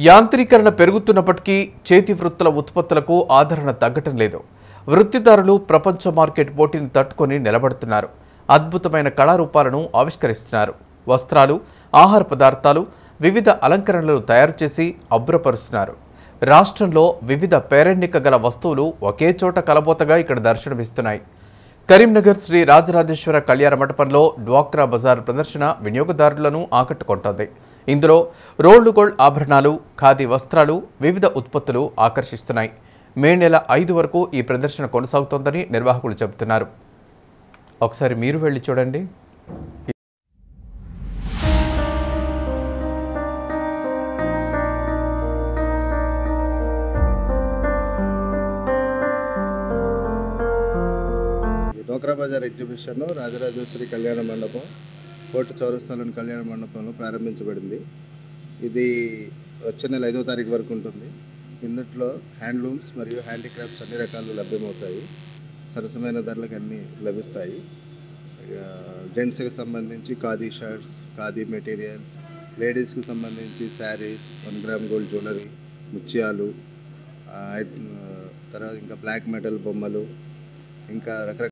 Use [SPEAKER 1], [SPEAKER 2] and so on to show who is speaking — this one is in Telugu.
[SPEAKER 1] యాంత్రీకరణ పెరుగుతున్నప్పటికీ చేతి వృత్తుల ఉత్పత్తులకు ఆదరణ తగ్గటం లేదు వృత్తిదారులు ప్రపంచ మార్కెట్ పోటీని తట్టుకొని నిలబడుతున్నారు అద్భుతమైన కళారూపాలను ఆవిష్కరిస్తున్నారు వస్త్రాలు ఆహార పదార్థాలు వివిధ అలంకరణలు తయారు చేసి అభ్రపరుస్తున్నారు రాష్ట్రంలో వివిధ పేరెన్నిక గల వస్తువులు ఒకే చోట కలబోతగా ఇక్కడ దర్శనమిస్తున్నాయి కరీంనగర్ శ్రీ రాజరాజేశ్వర కళ్యాణ మండపంలో డ్వాక్రా బజార్ ప్రదర్శన వినియోగదారులను ఆకట్టుకుంటోంది ఇందులో రోల్డ్ గోల్డ్ ఆభరణాలు ఖాదీ వస్త్రాలు వివిధ ఉత్పత్తులు ఆకర్షిస్తున్నాయి మే నెల ఐదు వరకు ఈ ప్రదర్శన కొనసాగుతోందని నిర్వాహకులు చెబుతున్నారు ఒకసారి మీరు వెళ్ళి చూడండి
[SPEAKER 2] ఈ డోక్రా బజార్ ఎగ్జిబిషన్ రాజరాజేశ్వరి కళ్యాణ మండపం కోర్టు చౌరస్తాలోని కళ్యాణ మండపంలో ప్రారంభించబడింది ఇది వచ్చే నెల ఐదో తారీఖు వరకు ఉంటుంది ఇందులో హ్యాండ్లూమ్స్ మరియు హ్యాండీక్రాఫ్ట్స్ అన్ని రకాలు లభ్యమవుతాయి సరసమైన ధరలకు అన్నీ లభిస్తాయి ఇక జెంట్స్కి సంబంధించి ఖాదీ షర్ట్స్ ఖాదీ మెటీరియల్స్ లేడీస్కి సంబంధించి saris one gram gold jewellery ముత్యాలు ఆ, ఐ- తర్వాత ఇంకా బ్లాక్ మెటల్ బొమ్మలు ఇంకా రకరకాల